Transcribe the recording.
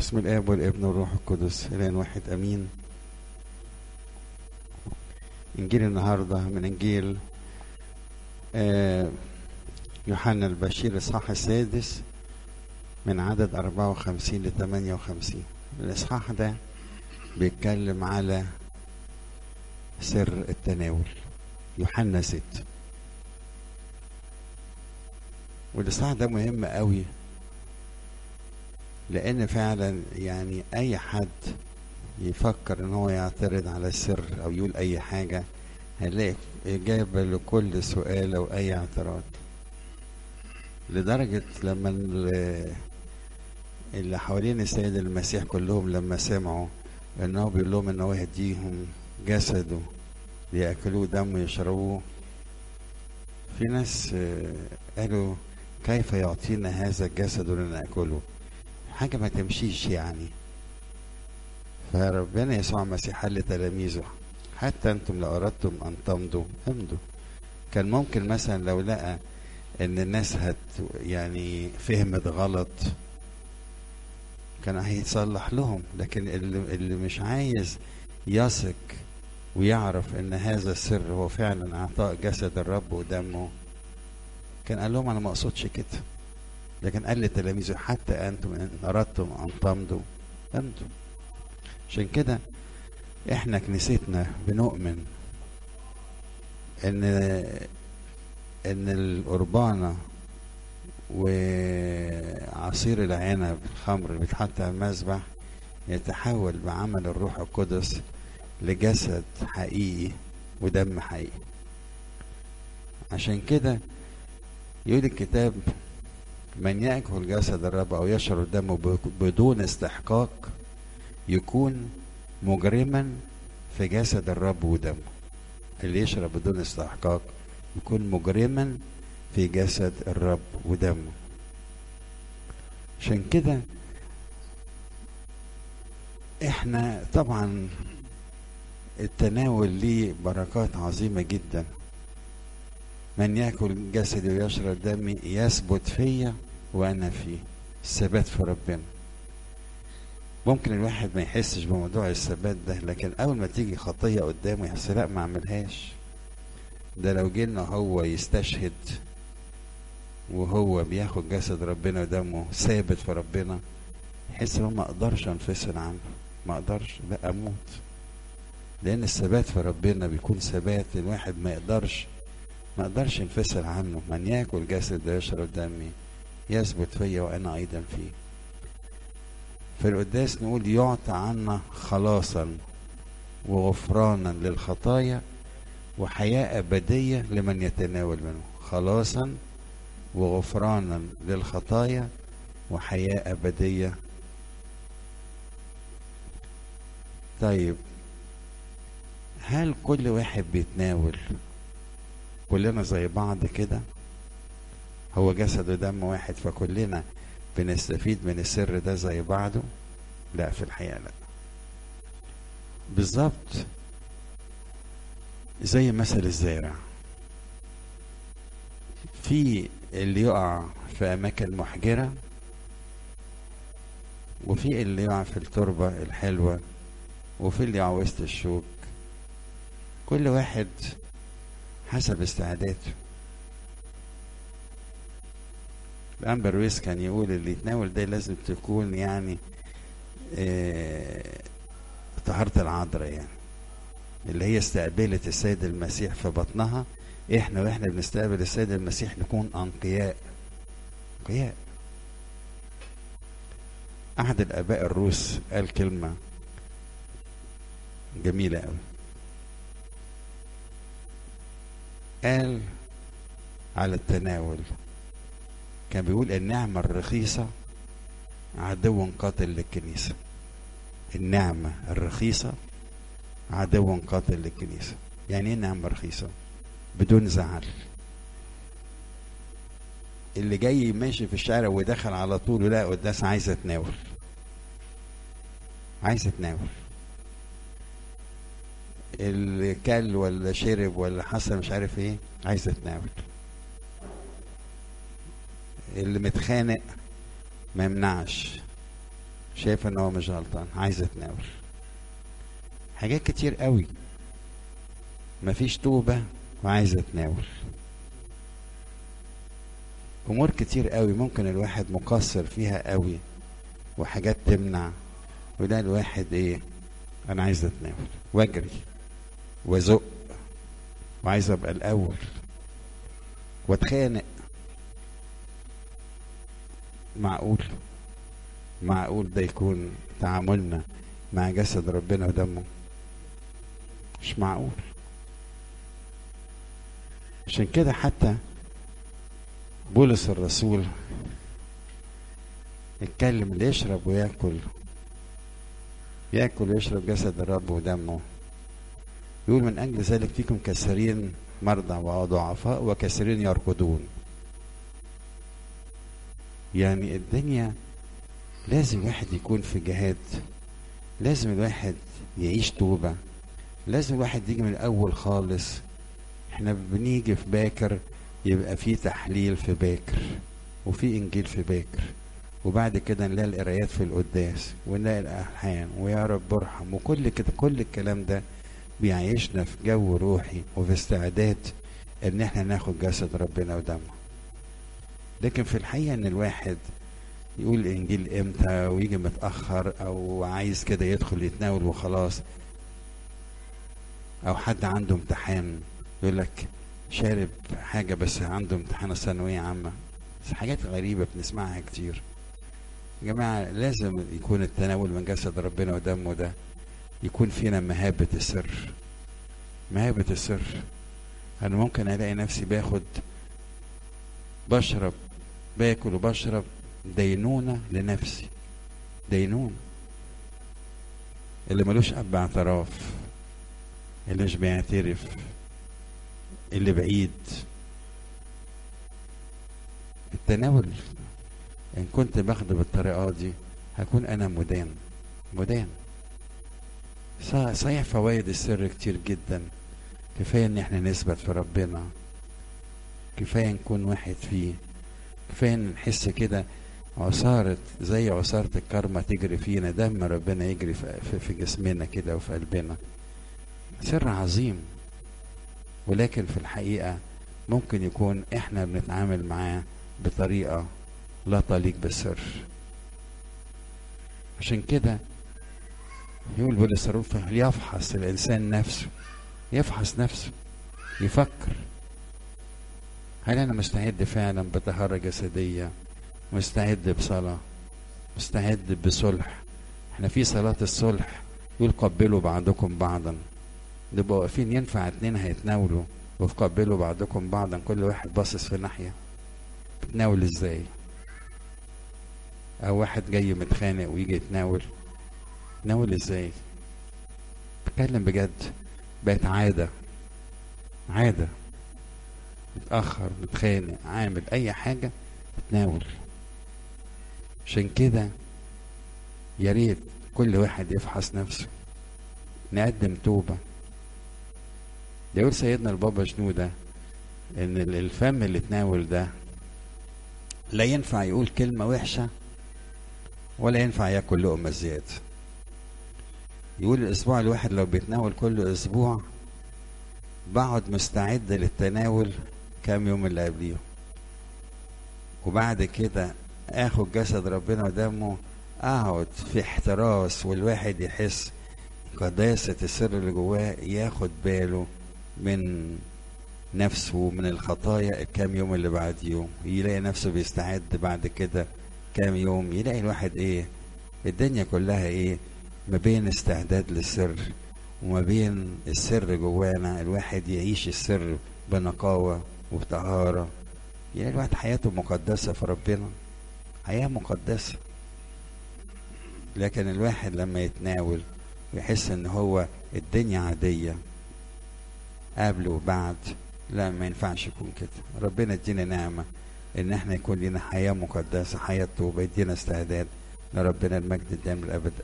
بسم الاب والابن والروح القدس الان واحد امين انجيل النهارده من انجيل آه، يوحنا البشير الاصحاح السادس من عدد 54 ل 58 الاصحاح ده بيتكلم على سر التناول يوحنا ست والاصحاح ده مهم قوي لان فعلا يعني اي حد يفكر ان هو يعترض على السر او يقول اي حاجة هيلاقي اجابة لكل سؤال او اي اعتراض لدرجة لما ال- اللي حوالين السيد المسيح كلهم لما سمعوا ان هو بيقول لهم ان هو يهديهم جسده ليأكلوه دمه يشربوه في ناس آه، قالوا كيف يعطينا هذا الجسد لنأكله حاجة ما تمشيش يعني فربنا يسوع المسيح قال لتلاميذه حتى انتم لو اردتم ان تمضوا امضوا كان ممكن مثلا لو لقى ان الناس هت يعني فهمت غلط كان هيتصلح لهم لكن اللي, اللي مش عايز يثق ويعرف ان هذا السر هو فعلا اعطاء جسد الرب ودمه كان قال لهم انا ما اقصدش كده لكن قال لتلاميذه حتى انتم ان اردتم ان تمضوا امضوا عشان كده احنا كنيستنا بنؤمن ان ان القربانة وعصير العنب الخمر اللي بيتحط على المذبح يتحول بعمل الروح القدس لجسد حقيقي ودم حقيقي عشان كده يقول الكتاب من يأكل جسد الرب أو يشرب دمه بدون استحقاق يكون مجرما في جسد الرب ودمه اللي يشرب بدون استحقاق يكون مجرما في جسد الرب ودمه عشان كده احنا طبعا التناول ليه بركات عظيمة جدا من يأكل جسدي ويشرب دمي يثبت فيا وأنا فيه الثبات في ربنا ممكن الواحد ما يحسش بموضوع الثبات ده لكن أول ما تيجي خطية قدامه يحس لا ما أعملهاش ده لو جينا هو يستشهد وهو بياخد جسد ربنا ودمه ثابت في ربنا يحس انه ما اقدرش انفصل عنه ما اقدرش لا اموت لان الثبات في ربنا بيكون ثبات الواحد ما يقدرش ما اقدرش انفصل عنه من ياكل جسد ويشرب دمي يثبت فيا وانا ايضا فيه في القداس نقول يعطى عنا خلاصا وغفرانا للخطايا وحياة أبدية لمن يتناول منه خلاصا وغفرانا للخطايا وحياة أبدية طيب هل كل واحد بيتناول كلنا زي بعض كده هو جسد ودم واحد فكلنا بنستفيد من السر ده زي بعضه لا في الحقيقة لا بالظبط زي مثل الزارع في اللي يقع في أماكن محجرة وفي اللي يقع في التربة الحلوة وفي اللي يقع وسط الشوك كل واحد حسب استعداده الأنبر رويس كان يقول اللي يتناول ده لازم تكون يعني آه طهارة العذراء يعني اللي هي استقبلت السيد المسيح في بطنها احنا واحنا بنستقبل السيد المسيح نكون انقياء انقياء احد الاباء الروس قال كلمة جميلة قوي قال على التناول كان بيقول النعمة الرخيصة عدو قاتل للكنيسة النعمة الرخيصة عدو قاتل للكنيسة يعني ايه نعمة رخيصة بدون زعل اللي جاي ماشي في الشارع ودخل على طول ولا قداس عايز اتناول عايز اتناول اللي كل ولا شرب ولا حصل مش عارف ايه عايز اتناول اللي متخانق ما يمنعش شايف ان هو مش غلطان عايز اتناول حاجات كتير قوي مفيش توبة وعايز اتناول امور كتير قوي ممكن الواحد مقصر فيها قوي وحاجات تمنع وده الواحد ايه انا عايز اتناول واجري وازق وعايز ابقى الاول واتخانق معقول معقول ده يكون تعاملنا مع جسد ربنا ودمه مش معقول عشان كده حتى بولس الرسول اتكلم اللي يشرب وياكل ياكل ويشرب جسد الرب ودمه يقول من اجل ذلك فيكم كثيرين مرضى وضعفاء وكثيرين يرقدون يعني الدنيا لازم الواحد يكون في جهاد لازم الواحد يعيش توبة لازم الواحد يجي من الأول خالص احنا بنيجي في باكر يبقى في تحليل في باكر وفي إنجيل في باكر وبعد كده نلاقي القرايات في القداس ونلاقي الألحان ويا رب ارحم وكل كده كل الكلام ده بيعيشنا في جو روحي وفي استعداد ان احنا ناخد جسد ربنا ودمه لكن في الحقيقة ان الواحد يقول الانجيل امتى ويجي متاخر او عايز كده يدخل يتناول وخلاص او حد عنده امتحان يقول لك شارب حاجه بس عنده امتحان ثانويه عامه بس حاجات غريبه بنسمعها كتير يا جماعه لازم يكون التناول من جسد ربنا ودمه ده يكون فينا مهابه السر مهابه السر انا ممكن الاقي نفسي باخد بشرب باكل وبشرب دينونة لنفسي دينونة اللي ملوش أب اعتراف اللي مش بيعترف اللي بعيد التناول إن كنت باخده بالطريقة دي هكون أنا مدان مدان صحيح فوائد السر كتير جدا كفاية إن احنا نثبت في ربنا كفاية نكون واحد فيه كفاية نحس كده عصارة زي عصارة الكرمة تجري فينا دم ربنا يجري في, في جسمنا كده وفي قلبنا سر عظيم ولكن في الحقيقة ممكن يكون احنا بنتعامل معاه بطريقة لا تليق بالسر عشان كده يقول بولس يفحص الإنسان نفسه يفحص نفسه يفكر هل أنا مستعد فعلا بطهارة جسدية مستعد بصلاة مستعد بصلح احنا في صلاة الصلح يقول قبلوا بعضكم بعضا نبقى واقفين ينفع اتنين هيتناولوا وتقبلوا بعضكم بعضا كل واحد باصص في ناحية بتناول ازاي او واحد جاي متخانق ويجي يتناول تناول ازاي بتكلم بجد بقت عادة عادة متأخر متخانق عامل أي حاجة تناول عشان كده يا ريت كل واحد يفحص نفسه نقدم توبة يقول سيدنا البابا شنودة ان الفم اللي تناول ده لا ينفع يقول كلمة وحشة ولا ينفع ياكل لقمة زيادة يقول الاسبوع الواحد لو بيتناول كل اسبوع بقعد مستعد للتناول كام يوم اللي قبليهم وبعد كده اخد جسد ربنا ودمه اقعد في احتراس والواحد يحس قداسة السر اللي جواه ياخد باله من نفسه من الخطايا الكام يوم اللي بعد يوم يلاقي نفسه بيستعد بعد كده كام يوم يلاقي الواحد ايه الدنيا كلها ايه ما بين استعداد للسر وما بين السر جوانا الواحد يعيش السر بنقاوة وبطهارة يعني الواحد حياته مقدسة في ربنا حياة مقدسة لكن الواحد لما يتناول ويحس ان هو الدنيا عادية قبل وبعد لا ما ينفعش يكون كده ربنا يدينا نعمة ان احنا يكون لنا حياة مقدسة حياة توبة يدينا استعداد لربنا المجد الدائم الابد